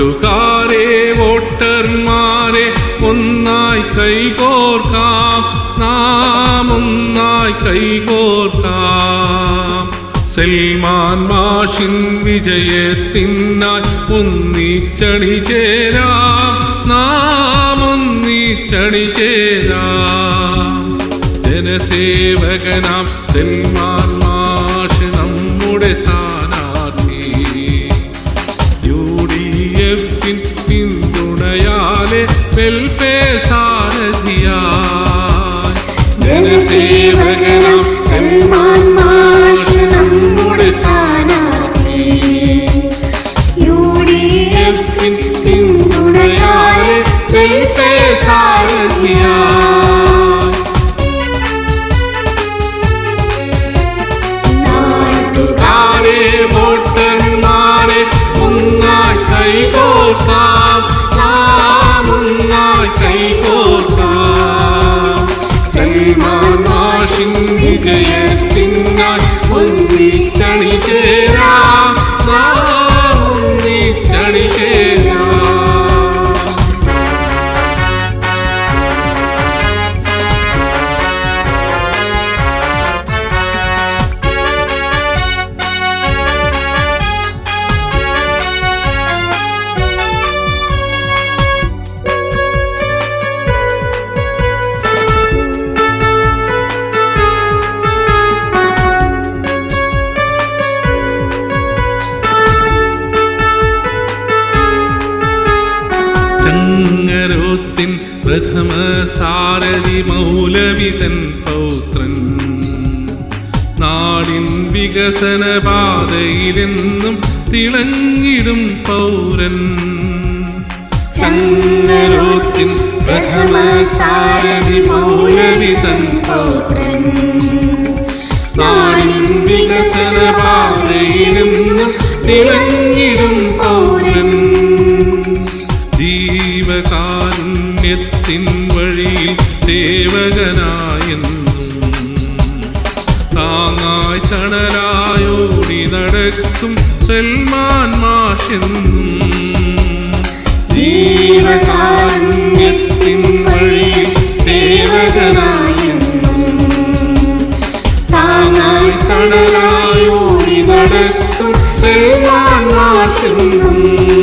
നാട്ടുകാരെ വോട്ടർമാരെ ഒന്നായി കൈകോർക്കാം നാം ഒന്നായി കൈകോർക്കാം സൽമാൻ മാഷിൻ വിജയത്തിനായി ഒന്നിച്ചണി ചേരാം നാം ഒന്നിച്ചണി ചേരാം ജനസേവകനാം സൽമാൻ മാഷ് നമ്മുടെ സ്ഥാനാർത്ഥി യു ഡി എഫിൻ പിന്തുണയാലെ വെൽഫെയർ സാരഥിയായി ജനസേവകനാം സൽമാൻ മാഷ് നമ്മുടെ സ്ഥാനാർത്ഥി യു ഡി എഫിൻ പിന്തുണയാലെ വെൽഫെയർ സാരഥിയായി നാട്ടുകാരെ വോട്ടർമാരെ ഒന്നായി കൈകോർക്കാം നാം ഒന്നായി കൈകോർക്കാം സൽമാൻ മാഷിൻ വിജയത്തിനായി ഒന്നിച്ചണി ചേരാം നാം ഒന്നിച്ചണി ചേരാം ചങ്ങരോത്തിൻ പ്രഥമ സാരഥി മൗലവിതൻ പൗത്രൻ നാടിൻ വികസന പാതയിലെന്നും തിളങ്ങിടും പൗരൻ ചങ്ങരോത്തിൻ പ്രഥമ സാരഥി മൗലവിതൻ പൗത്രൻ നാടിൻ വികസന പാതയിലെന്നും തിളങ്ങിടും പൗരൻ ജീവകാരുണ്യത്തിൻ വഴിയിൽ സേവകനായെന്നും താങ്ങായി തണലായോടി നടക്കും സൽമാൻ മാഷെന്നും ജീവകാരുണ്യത്തിൻ വഴിയിൽ സേവകനായെന്നും താങ്ങായി തണലായോടി നടക്കും സൽമാൻ മാഷെന്നും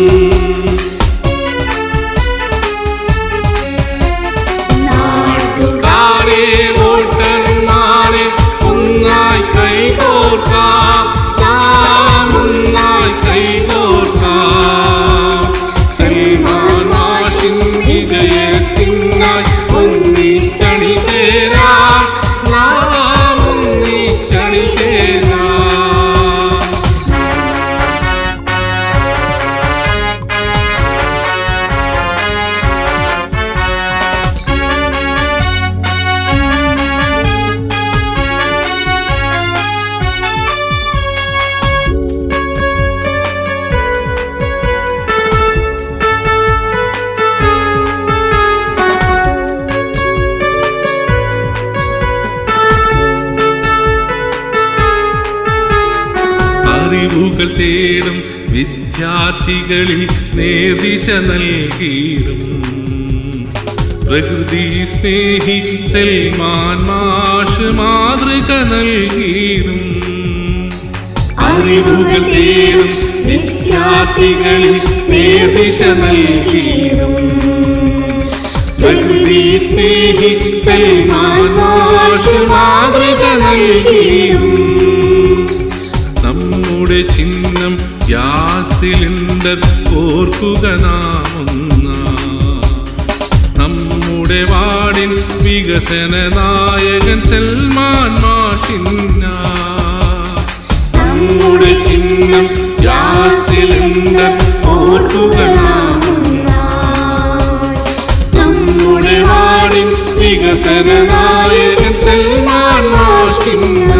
നാട്ടുകാരെ വോട്ടർമാരെ ഒന്നായി കൈകോർക്കാം നാം ഒന്നായി കൈകോർക്കാം സൽമാൻ മാഷിൻ വിജയത്തിനായി ഒന്നിച്ചണി ചേരാം നാം ഒന്നിച്ചണി ചേരാം അറിവുകൾ തേടും വിദ്യാർത്ഥികളിൽ നേർദിശ നൽകിയിടും പ്രകൃതി സ്നേഹി സൽമാൻ മാഷ് മാതൃക നൽകിയിടും അറിവുകൾ തേടും വിദ്യാർത്ഥികളിൽ നേർദിശ നൽകിയിടും പ്രകൃതി സ്നേഹി സൽമാൻ മാഷ് മാതൃക നൽകിയിടും നമ്മുടെ ചിഹ്നം ഗ്യാസ് സിലിണ്ടർ ഓർക്കുക നാം ഒന്നാ. നമ്മുടെ വാർഡിൻ വികസന നായകൻ സൽമാൻ മാഷിന്ന നമ്മുടെ ചിഹ്നം ഗ്യാസ് സിലിണ്ടർ ഓർക്കുക നാം ഒന്നാ. നമ്മുടെ വാർഡിൻ വികസന നായകൻ സൽമാൻ മാഷിന്ന